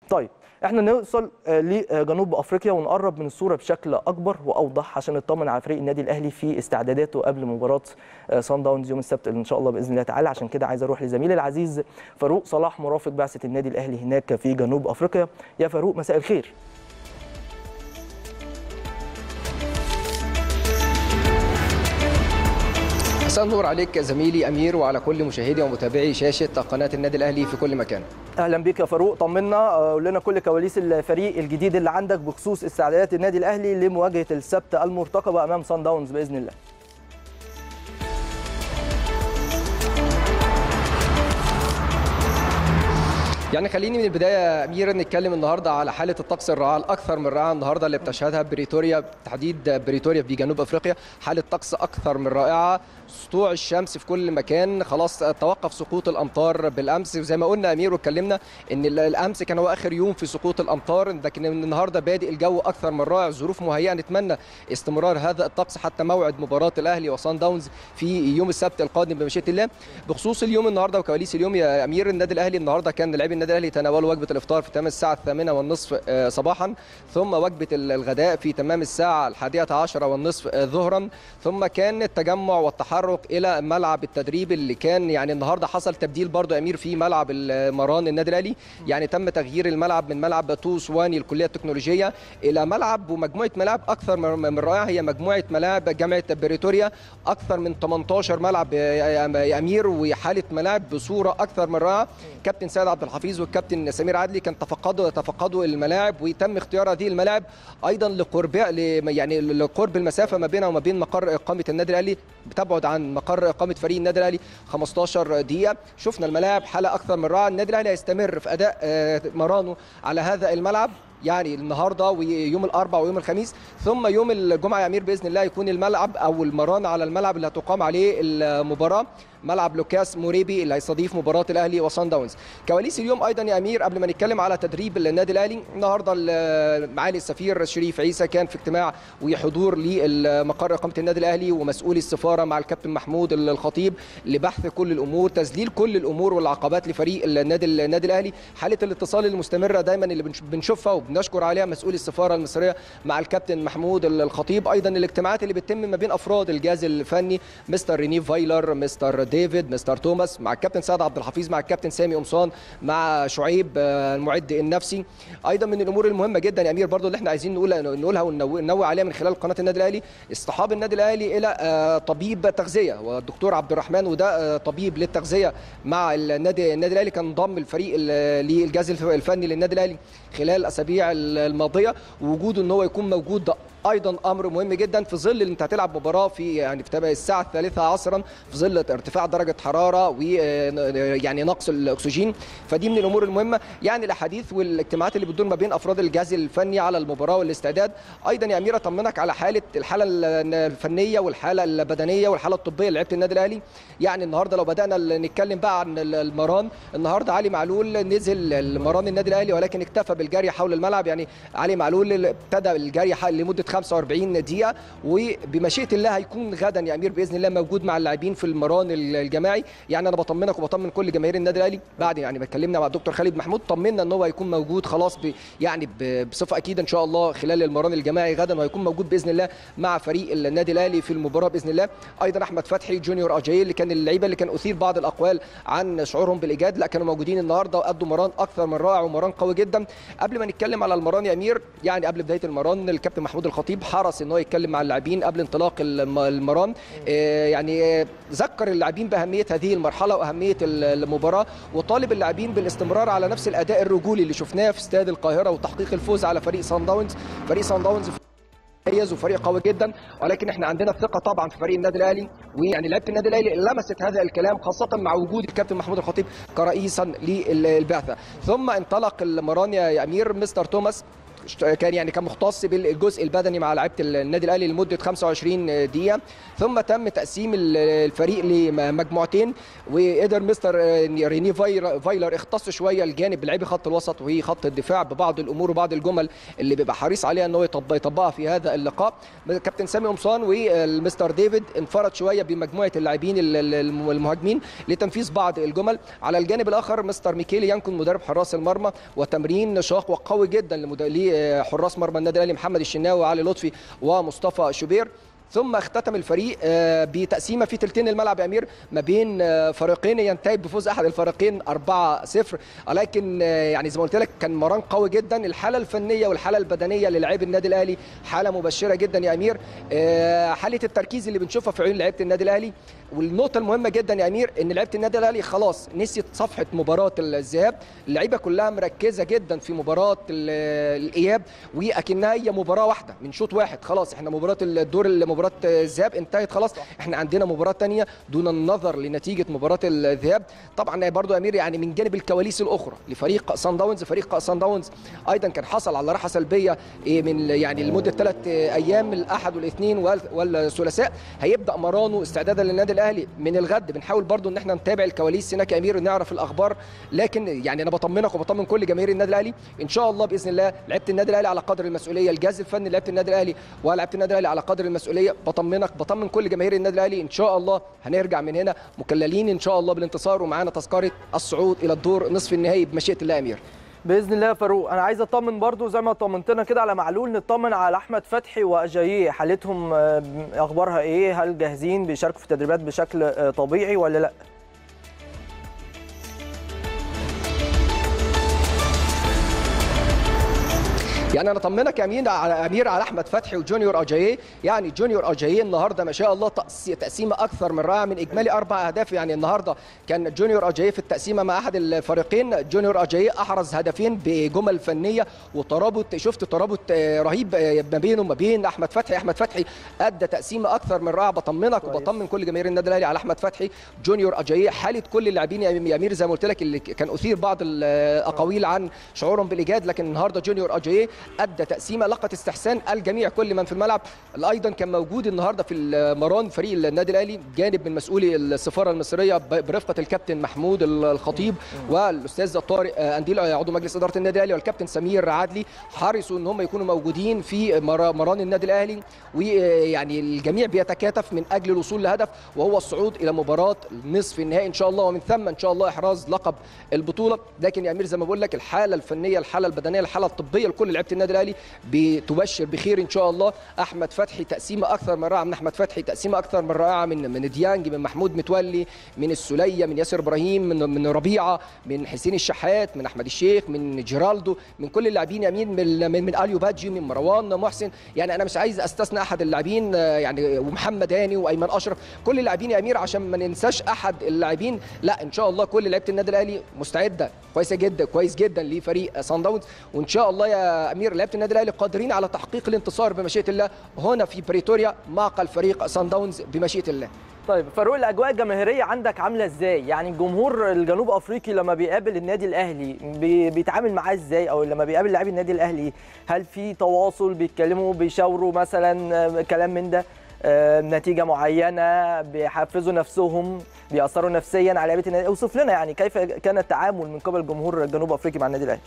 طيب احنا نوصل آه، لجنوب افريقيا ونقرب من الصوره بشكل اكبر واوضح عشان نطمن على فريق النادي الاهلي في استعداداته قبل مباراه آه، صن داونز يوم السبت ان شاء الله باذن الله تعالى عشان كده عايز اروح لزميلي العزيز فاروق صلاح مرافق بعثه النادي الاهلي هناك في جنوب افريقيا يا فاروق مساء الخير مساء النور عليك زميلي امير وعلى كل مشاهدي ومتابعي شاشه قناه النادي الاهلي في كل مكان اهلا بك يا فاروق طمنا آه، قول لنا كل كواليس الفريق الجديد اللي عندك بخصوص استعدادات النادي الاهلي لمواجهه السبت المرتقبه امام صن داونز باذن الله يعني خليني من البدايه يا امير نتكلم النهارده على حاله الطقس الرائعه الاكثر من رائعه النهارده اللي بتشهدها بريتوريا بالتحديد بريتوريا في جنوب افريقيا حاله طقس اكثر من رائعه سطوع الشمس في كل مكان خلاص توقف سقوط الامطار بالامس وزي ما قلنا امير واتكلمنا ان ال- الامس كان هو اخر يوم في سقوط الامطار لكن من النهارده بادئ الجو اكثر من رائع ظروف مهيئه نتمنى استمرار هذا الطقس حتى موعد مباراه الاهلي وصن داونز في يوم السبت القادم بمشيئه الله بخصوص اليوم النهارده وكواليس اليوم يا امير النادي الاهلي النهارده كان لاعبي النادي الاهلي تناولوا وجبه الافطار في تمام الساعه الثامنه والنصف آه، صباحا ثم وجبه ال- الغداء في تمام الساعه الحادية عشرة والنصف آه، ظهرا ثم كان التجمع والتحرك الى ملعب التدريب اللي كان يعني النهارده حصل تبديل برضو يا امير في ملعب المران النادي الاهلي يعني تم تغيير الملعب من ملعب تو سواني الكليه التكنولوجيه الى ملعب ومجموعه ملاعب اكثر من من رائعه هي مجموعه ملاعب جامعه بريتوريا اكثر من 18 ملعب يا- يا يا امير وحاله ملاعب بصوره اكثر من رائعه كابتن سيد عبد الحفيظ والكابتن سمير عدلي كان تفقدوا تفقدوا الملاعب وتم اختيار هذه الملاعب ايضا لقرب ل- يعني لقرب المسافه ما بينها وما بين مقر اقامه النادي الاهلي بتبعد عن مقر اقامه فريق النادي الاهلي 15 دقيقه شفنا الملاعب حاله اكثر من رائعه النادي الاهلي هيستمر في اداء آه، مرانه على هذا الملعب يعني النهارده ويوم الاربعاء ويوم الخميس ثم يوم الجمعه يا امير باذن الله يكون الملعب او المران على الملعب اللي هتقام عليه المباراه ملعب لوكاس موريبي اللي هيستضيف مباراه الاهلي وصن داونز كواليس اليوم ايضا يا امير قبل ما نتكلم على تدريب النادي الاهلي النهارده ال- معالي السفير شريف عيسى كان في اجتماع وحضور لمقر اقامه النادي الاهلي ومسؤولي السفاره مع الكابتن محمود الخطيب لبحث كل الامور تذليل كل الامور والعقبات لفريق النادي النادي الاهلي حاله الاتصال المستمره دايما اللي بنش- بنشوفها وبنشكر عليها مسؤولي السفاره المصريه مع الكابتن محمود الخطيب ايضا الاجتماعات اللي بتتم ما بين افراد الجهاز الفني مستر ريني فايلر مستر ديفيد مستر توماس مع الكابتن سعد عبد الحفيظ مع الكابتن سامي قمصان مع شعيب آه، المعد النفسي ايضا من الامور المهمه جدا يا امير برضو اللي احنا عايزين نقولها نقولها وننوه عليها من خلال قناه النادي الاهلي اصطحاب النادي الاهلي الى آه، طبيب تغذيه والدكتور عبد الرحمن وده آه، طبيب للتغذيه مع النادي النادي الاهلي كان ضم الفريق ال- للجهاز الف- الفني للنادي الاهلي خلال الاسابيع الماضيه ووجوده ان هو يكون موجود ده ايضا امر مهم جدا في ظل ان انت هتلعب مباراه في يعني في تبع الساعه الثالثه عصرا في ظل ارتفاع درجه حراره و يعني نقص الاكسجين فدي من الامور المهمه يعني الاحاديث والاجتماعات اللي بتدور ما بين افراد الجهاز الفني على المباراه والاستعداد ايضا يا امير اطمنك على حاله الحاله الفنيه والحاله البدنيه والحاله الطبيه لعيبه النادي الاهلي يعني النهارده لو بدانا نتكلم بقى عن المران النهارده علي معلول نزل المران النادي الاهلي ولكن اكتفى بالجري حول الملعب يعني علي معلول ابتدى الجري ح- لمده 45 دقيقه وبمشيئه الله هيكون غدا يا امير باذن الله موجود مع اللاعبين في المران الجماعي يعني انا بطمنك وبطمن كل جماهير النادي الاهلي بعد يعني ما اتكلمنا مع الدكتور خالد محمود طمنا ان هو هيكون موجود خلاص ب يعني ب- بصفه اكيده ان شاء الله خلال المران الجماعي غدا وهيكون موجود باذن الله مع فريق النادي الاهلي في المباراه باذن الله ايضا احمد فتحي جونيور اجاي اللي كان اللعيبه اللي كان اثير بعض الاقوال عن شعورهم بالايجاد لا كانوا موجودين النهارده وادوا مران اكثر من رائع ومران قوي جدا قبل ما نتكلم على المران يا امير يعني قبل بدايه المران الكابتن محمود الخطيب حرص ان هو يتكلم مع اللاعبين قبل انطلاق الم- المران آه، يعني آه، ذكر اللاعبين باهميه هذه المرحله واهميه ال- المباراه وطالب اللاعبين بالاستمرار على نفس الاداء الرجولي اللي شفناه في استاد القاهره وتحقيق الفوز على فريق سان داونز فريق سان داونز مميز وفريق قوي جدا ولكن احنا عندنا ثقه طبعا في فريق النادي الاهلي ويعني لعيبه النادي الاهلي لمست هذا الكلام خاصه مع وجود الكابتن محمود الخطيب كرئيسا للبعثه ثم انطلق المران يا يا امير مستر توماس كان يعني كان مختص بالجزء البدني مع لعيبه النادي الاهلي لمده 25 دقيقه ثم تم تقسيم الفريق لمجموعتين وقدر مستر ريني فايلر اختص شويه الجانب بلعيبه خط الوسط وخط الدفاع ببعض الامور وبعض الجمل اللي بيبقى حريص عليها ان هو يطبقها في هذا اللقاء كابتن سامي قمصان والمستر ديفيد انفرد شويه بمجموعه اللاعبين المهاجمين لتنفيذ بعض الجمل على الجانب الاخر مستر ميكيلي ينكن مدرب حراس المرمى وتمرين شاق وقوي جدا لحراس مرمى النادي الاهلي محمد الشناوي وعلي لطفي ومصطفى شوبير ثم اختتم الفريق بتقسيمه في ثلثين الملعب يا امير ما بين فريقين ينتهي بفوز احد الفريقين 4-0 ولكن يعني زي ما قلت لك كان مران قوي جدا الحاله الفنيه والحاله البدنيه للاعبي النادي الاهلي حاله مبشره جدا يا امير حاله التركيز اللي بنشوفها في عيون لعيبه النادي الاهلي والنقطه المهمه جدا يا امير ان لعيبه النادي الاهلي خلاص نسيت صفحه مباراه الذهاب اللعيبه كلها مركزه جدا في مباراه الاياب واكنها هي مباراه واحده من شوط واحد خلاص احنا مباراه الدور مباراه الذهاب انتهت خلاص احنا عندنا مباراه ثانيه دون النظر لنتيجه مباراه الذهاب طبعا برضو يا امير يعني من جانب الكواليس الاخرى لفريق سان داونز فريق سان داونز ايضا كان حصل على راحه سلبيه من يعني لمده ثلاث ايام الاحد والاثنين والثلاثاء هيبدا مرانه استعدادا للنادي الاهلي من الغد بنحاول برضو ان احنا نتابع الكواليس هناك يا امير نعرف الاخبار لكن يعني انا بطمنك وبطمن كل جماهير النادي الاهلي ان شاء الله باذن الله لعيبه النادي الاهلي على قدر المسؤوليه الجهاز الفني لعيبه النادي الاهلي ولاعيبه النادي الاهلي على قدر المسؤوليه بطمنك بطمن كل جماهير النادي الاهلي ان شاء الله هنرجع من هنا مكللين ان شاء الله بالانتصار ومعانا تذكره الصعود الى الدور نصف النهائي بمشيئه الله يا امير باذن الله يا فاروق انا عايز اطمن برضو زي ما طمنتنا كده على معلول نطمن على احمد فتحي واجاييه حالتهم اخبارها ايه هل جاهزين بيشاركوا في التدريبات بشكل طبيعي ولا لا يعني انا اطمنك يا امين على امير على احمد فتحي وجونيور اجاييه يعني جونيور اجاييه النهارده ما شاء الله تقسيمه اكثر من رائعه من اجمالي اربع اهداف يعني النهارده كان جونيور اجاييه في التقسيمه مع احد الفريقين جونيور اجاييه احرز هدفين بجمل فنيه وترابط شفت ترابط رهيب ما بينه وما بين احمد فتحي احمد فتحي ادى تقسيمه اكثر من رائعه بطمنك وبطمن كل جماهير النادي الاهلي على احمد فتحي جونيور اجاييه حاله كل اللاعبين يا امير زي ما قلت لك اللي كان اثير بعض الاقاويل عن شعورهم بالايجاد لكن النهارده جونيور اجاييه ادى تقسيمه لقت استحسان الجميع كل من في الملعب ايضا كان موجود النهارده في المران فريق النادي الاهلي جانب من مسؤولي السفاره المصريه برفقه الكابتن محمود الخطيب والاستاذ طارق انديل عضو مجلس اداره النادي الاهلي والكابتن سمير عدلي حرصوا ان هم يكونوا موجودين في مران النادي الاهلي ويعني الجميع بيتكاتف من اجل الوصول لهدف وهو الصعود الى مباراه نصف النهائي ان شاء الله ومن ثم ان شاء الله احراز لقب البطوله لكن يا امير زي ما بقول لك الحاله الفنيه الحاله البدنيه الحاله الطبيه لكل لعيبه النادي الاهلي بتبشر بخير ان شاء الله احمد فتحي تقسيمه اكثر من رائعه من احمد فتحي تقسيمه اكثر من رائعه من من ديانج من محمود متولي من السليه من ياسر ابراهيم من من ربيعه من حسين الشحات من احمد الشيخ من جيرالدو من كل اللاعبين يمين من من, من اليو بادجي من مروان محسن يعني انا مش عايز استثنى احد اللاعبين يعني ومحمد هاني وايمن اشرف كل اللاعبين يا امير عشان ما ننساش احد اللاعبين لا ان شاء الله كل لعيبه النادي الاهلي مستعده كويسه جدا كويس جدا لفريق سان داونز وان شاء الله يا امير لعيبه النادي الاهلي قادرين على تحقيق الانتصار بمشيئه الله هنا في بريتوريا معقل فريق سان داونز بمشيئه الله طيب فاروق الاجواء الجماهيريه عندك عامله ازاي يعني الجمهور الجنوب افريقي لما بيقابل النادي الاهلي بي بيتعامل معاه ازاي او لما بيقابل لاعبي النادي الاهلي هل في تواصل بيتكلموا بيشاوروا مثلا كلام من ده نتيجه معينه بيحفزوا نفسهم بيأثروا نفسيا على لعيبه النادي اوصف لنا يعني كيف كان التعامل من قبل جمهور الجنوب افريقي مع النادي الاهلي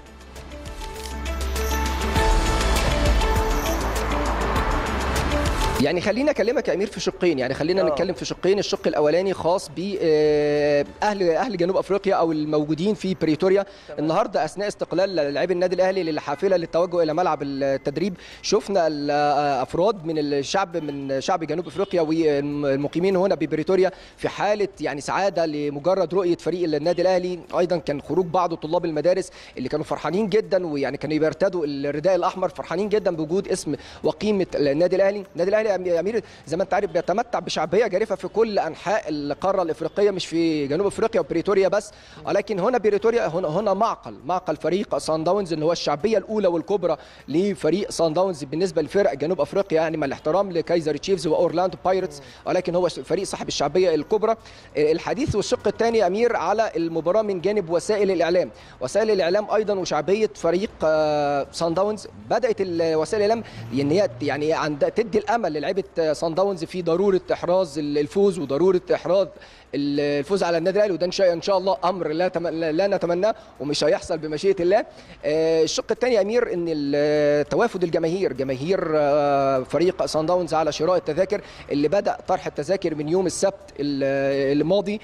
يعني خلينا اكلمك يا امير في شقين يعني خلينا آه. نتكلم في شقين الشق الاولاني خاص ب آه، اهل اهل جنوب افريقيا او الموجودين في بريتوريا النهارده اثناء استقلال لاعبي النادي الاهلي للحافله للتوجه الى ملعب التدريب شفنا الافراد من الشعب من شعب جنوب افريقيا والمقيمين هنا ببريتوريا في حاله يعني سعاده لمجرد رؤيه فريق النادي الاهلي ايضا كان خروج بعض طلاب المدارس اللي كانوا فرحانين جدا ويعني كانوا بيرتدوا الرداء الاحمر فرحانين جدا بوجود اسم وقيمه النادي الاهلي النادي الاهلي يا امير زي ما انت عارف بيتمتع بشعبيه جارفه في كل انحاء القاره الافريقيه مش في جنوب افريقيا وبريتوريا بس ولكن هنا بريتوريا هنا هنا معقل معقل فريق سان داونز اللي هو الشعبيه الاولى والكبرى لفريق سان داونز بالنسبه لفرق جنوب افريقيا يعني مع الاحترام لكايزر تشيفز واورلاندو بايرتس ولكن هو فريق صاحب الشعبيه الكبرى الحديث والشق الثاني يا امير على المباراه من جانب وسائل الاعلام وسائل الاعلام ايضا وشعبيه فريق سان داونز بدات وسائل الاعلام ان هي يعني عند تدي الامل للعيبه سان داونز في ضروره احراز الفوز وضروره احراز الفوز على النادي الاهلي وده ان شاء الله امر لا تم... لا نتمناه ومش هيحصل بمشيئه الله الشق الثاني يا امير ان توافد الجماهير جماهير فريق سان داونز على شراء التذاكر اللي بدا طرح التذاكر من يوم السبت الماضي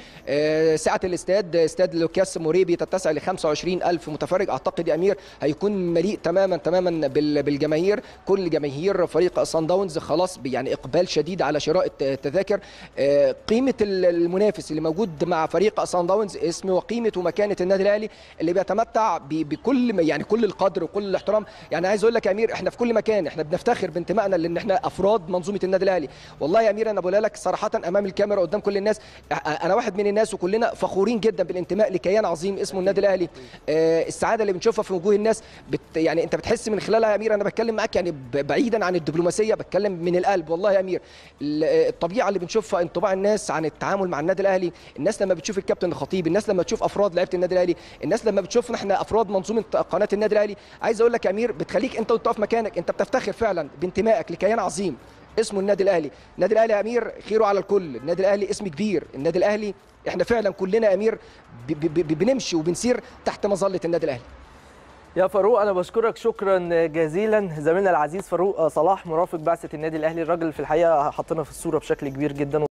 سعه الاستاد استاد لوكاس موريبي تتسع ل 25000 متفرج اعتقد يا امير هيكون مليء تماما تماما بالجماهير كل جماهير فريق سان داونز خلاص يعني اقبال شديد على شراء التذاكر قيمه المنافس المنافس اللي موجود مع فريق سان داونز اسم وقيمه ومكانه النادي الاهلي اللي بيتمتع بكل يعني كل القدر وكل الاحترام يعني عايز اقول لك يا امير احنا في كل مكان احنا بنفتخر بانتمائنا لان احنا افراد منظومه النادي الاهلي والله يا امير انا بقول لك صراحه امام الكاميرا قدام كل الناس انا واحد من الناس وكلنا فخورين جدا بالانتماء لكيان عظيم اسمه النادي الاهلي آه السعاده اللي بنشوفها في وجوه الناس بت يعني انت بتحس من خلالها يا امير انا بتكلم معاك يعني بعيدا عن الدبلوماسيه بتكلم من القلب والله يا امير الطبيعه اللي بنشوفها انطباع الناس عن التعامل مع النادي الاهلي الناس لما بتشوف الكابتن الخطيب الناس لما تشوف افراد لعيبه النادي الاهلي الناس لما بتشوفنا احنا افراد منظومه قناه النادي الاهلي عايز اقول لك يا امير بتخليك انت وانت في مكانك انت بتفتخر فعلا بانتمائك لكيان عظيم اسمه النادي الاهلي النادي الاهلي يا امير خيره على الكل النادي الاهلي اسم كبير النادي الاهلي احنا فعلا كلنا يا امير بنمشي وبنسير تحت مظله النادي الاهلي يا فاروق انا بشكرك شكرا جزيلا زميلنا العزيز فاروق صلاح مرافق بعثه النادي الاهلي الراجل في الحقيقه حطنا في الصوره بشكل كبير جدا